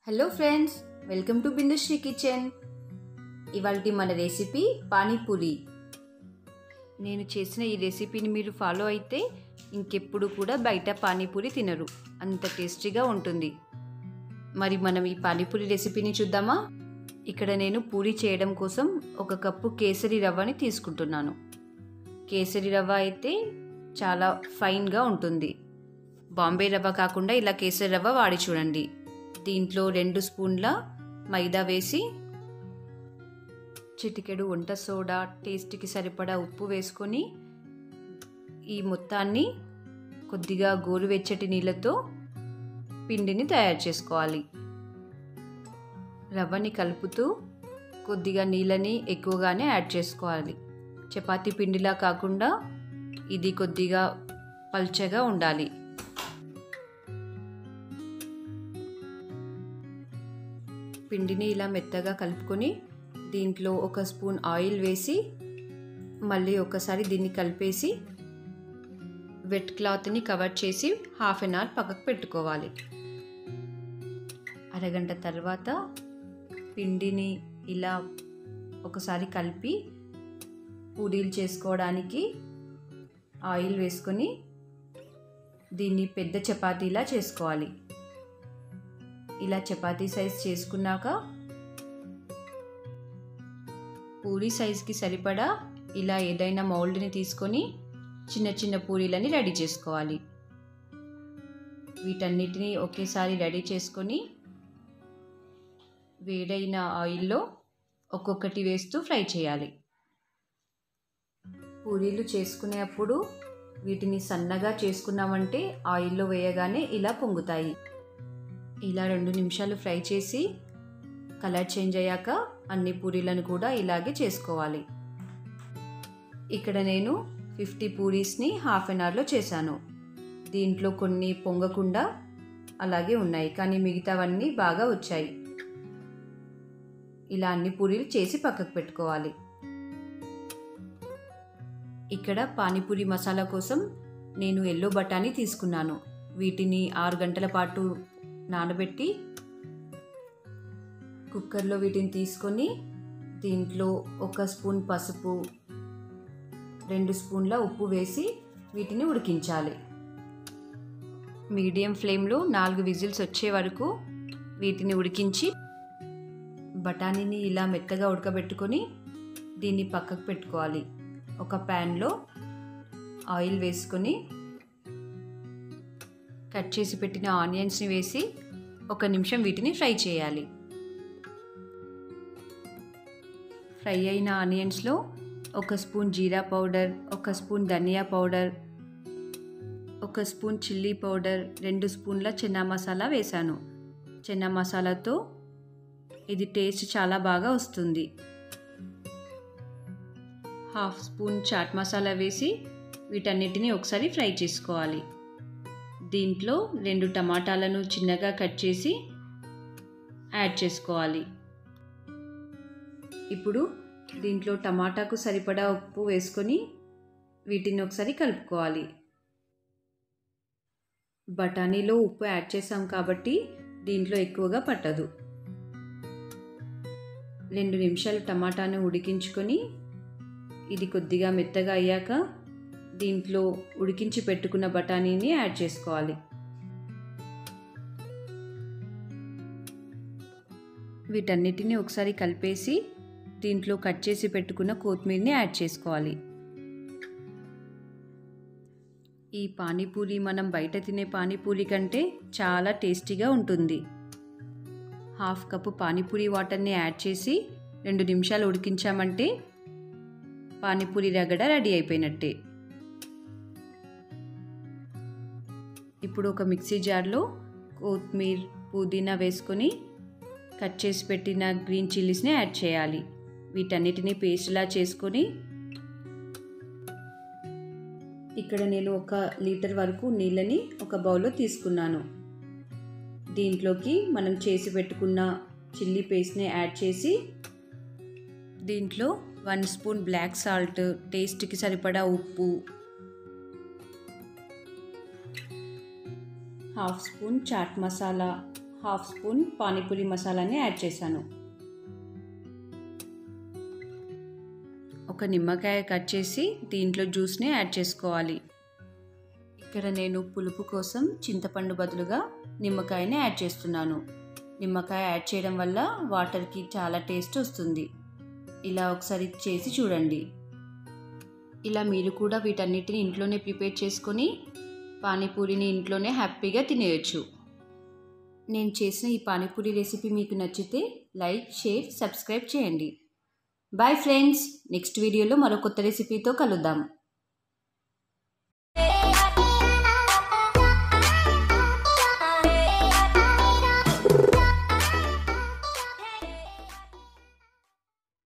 hello friends welcome to Bindusri kitchen ఇవాళ మన recipe panipuri నేను చేసిన ఈ రెసిపీని మీరు ఫాలో అయితే ఇంకెప్పుడు కూడా బయట పానీపూరి తినరు అంత టేస్టీగా ఉంటుంది మరి మనం ఈ పానీపూరి రెసిపీని చూద్దామా ఇక్కడ నేను పూరి చేయడం కోసం ఒక కప్పు కేసరి రవ్వని తీసుకుంటున్నాను కేసరి రవ్వ అయితే చాలా ఫైన్గా ఉంటుంది బాంబే రవ్వ కాకుండా ఇలా కేసరి రవ్వ వాడి చూడండి దీంట్లో రెండు స్పూన్ల మైదా వేసి చిటికెడు వంట సోడా టేస్ట్కి సరిపడా ఉప్పు వేసుకొని ఈ మొత్తాన్ని కొద్దిగా గోరువెచ్చటి నీళ్ళతో పిండిని తయారు చేసుకోవాలి రవ్వని కలుపుతూ కొద్దిగా నీళ్ళని ఎక్కువగానే యాడ్ చేసుకోవాలి చపాతీ పిండిలా కాకుండా ఇది కొద్దిగా పల్చగా ఉండాలి పిండిని ఇలా మెత్తగా కలుపుకొని దీంట్లో ఒక స్పూన్ ఆయిల్ వేసి మళ్ళీ ఒకసారి దీన్ని కలిపేసి వెట్ క్లాత్ని కవర్ చేసి హాఫ్ అన్ అవర్ పక్కకు పెట్టుకోవాలి అరగంట తర్వాత పిండిని ఇలా ఒకసారి కలిపి పూరీలు చేసుకోవడానికి ఆయిల్ వేసుకొని దీన్ని పెద్ద చపాతీలా చేసుకోవాలి ఇలా చపాతీ సైజ్ చేసుకున్నాక పూరీ సైజ్కి సరిపడా ఇలా ఏదైనా మౌల్డ్ని తీసుకొని చిన్న చిన్న పూరీలని రెడీ చేసుకోవాలి వీటన్నిటిని ఒకేసారి రెడీ చేసుకొని వేడైన ఆయిల్లో ఒక్కొక్కటి వేస్తూ ఫ్రై చేయాలి పూరీలు చేసుకునేటప్పుడు వీటిని సన్నగా చేసుకున్నామంటే ఆయిల్లో వేయగానే ఇలా పొంగుతాయి ఇలా రెండు నిమిషాలు ఫ్రై చేసి కలర్ చేంజ్ అయ్యాక అన్ని పూరీలను కూడా ఇలాగే చేసుకోవాలి ఇక్కడ నేను ఫిఫ్టీ పూరీస్ని హాఫ్ అన్ అవర్లో చేశాను దీంట్లో కొన్ని పొంగకుండా అలాగే ఉన్నాయి కానీ మిగతావన్నీ బాగా వచ్చాయి ఇలా అన్ని పూరీలు చేసి పక్కకు పెట్టుకోవాలి ఇక్కడ పానీపూరి మసాలా కోసం నేను ఎల్లో బఠానీ తీసుకున్నాను వీటిని ఆరు గంటల పాటు నానబెట్టి కుక్కర్లో వీటిని తీసుకొని దీంట్లో ఒక స్పూన్ పసుపు రెండు స్పూన్ల ఉప్పు వేసి వీటిని ఉడికించాలి మీడియం ఫ్లేమ్లో నాలుగు విజిల్స్ వచ్చే వరకు వీటిని ఉడికించి బఠానీని ఇలా మెత్తగా ఉడకబెట్టుకొని దీన్ని పక్కకు పెట్టుకోవాలి ఒక ప్యాన్లో ఆయిల్ వేసుకొని కట్ చేసి పెట్టిన ఆనియన్స్ని వేసి ఒక నిమిషం వీటిని ఫ్రై చేయాలి ఫ్రై అయిన ఆనియన్స్లో ఒక స్పూన్ జీరా పౌడర్ ఒక స్పూన్ ధనియా పౌడర్ ఒక స్పూన్ చిల్లీ పౌడర్ రెండు స్పూన్ల చెన్నా మసాలా వేశాను చెన్నా మసాలాతో ఇది టేస్ట్ చాలా బాగా వస్తుంది హాఫ్ స్పూన్ చాట్ మసాలా వేసి వీటన్నిటిని ఒకసారి ఫ్రై చేసుకోవాలి దీంట్లో రెండు టమాటాలను చిన్నగా కట్ చేసి యాడ్ చేసుకోవాలి ఇప్పుడు దీంట్లో టమాటాకు సరిపడా ఉప్పు వేసుకొని వీటిని ఒకసారి కలుపుకోవాలి బఠానీలో ఉప్పు యాడ్ చేసాం కాబట్టి దీంట్లో ఎక్కువగా పట్టదు రెండు నిమిషాలు టమాటాను ఉడికించుకొని ఇది కొద్దిగా మెత్తగా అయ్యాక దీంట్లో ఉడికించి పెట్టుకున్న బఠానీని యాడ్ చేసుకోవాలి వీటన్నిటిని ఒకసారి కలిపేసి దీంట్లో కట్ చేసి పెట్టుకున్న కొత్తిమీరని యాడ్ చేసుకోవాలి ఈ పానీపూరి మనం బయట తినే పానీపూరి కంటే చాలా టేస్టీగా ఉంటుంది హాఫ్ కప్పు పానీపూరి వాటర్ని యాడ్ చేసి రెండు నిమిషాలు ఉడికించామంటే పానీపూరి రగడ రెడీ అయిపోయినట్టే ఇప్పుడు ఒక మిక్సీ జార్లో కొత్తిమీర పుదీనా వేసుకొని కట్ చేసి పెట్టిన గ్రీన్ చిల్లీస్ని యాడ్ చేయాలి వీటన్నిటిని పేస్ట్లా చేసుకొని ఇక్కడ నేను ఒక లీటర్ వరకు నీళ్ళని ఒక బౌల్లో తీసుకున్నాను దీంట్లోకి మనం చేసి పెట్టుకున్న చిల్లీ పేస్ట్ని యాడ్ చేసి దీంట్లో వన్ స్పూన్ బ్లాక్ సాల్ట్ టేస్ట్కి సరిపడా ఉప్పు half spoon chaat masala half spoon panipuri మసాలాని యాడ్ చేశాను ఒక నిమ్మకాయ కట్ చేసి దీంట్లో జ్యూస్ని యాడ్ చేసుకోవాలి ఇక్కడ నేను పులుపు కోసం చింతపండు బదులుగా నిమ్మకాయని యాడ్ చేస్తున్నాను నిమ్మకాయ యాడ్ చేయడం వల్ల వాటర్కి చాలా టేస్ట్ వస్తుంది ఇలా ఒకసారి చేసి చూడండి ఇలా మీరు కూడా వీటన్నిటిని ఇంట్లోనే ప్రిపేర్ చేసుకొని పానీపూరిని ఇంట్లోనే హ్యాపీగా తినేయచ్చు నేను చేసిన ఈ పానీపూరి రెసిపీ మీకు నచ్చితే లైక్ షేర్ సబ్స్క్రైబ్ చేయండి బాయ్ ఫ్రెండ్స్ నెక్స్ట్ వీడియోలో మరో కొత్త రెసిపీతో కలుద్దాం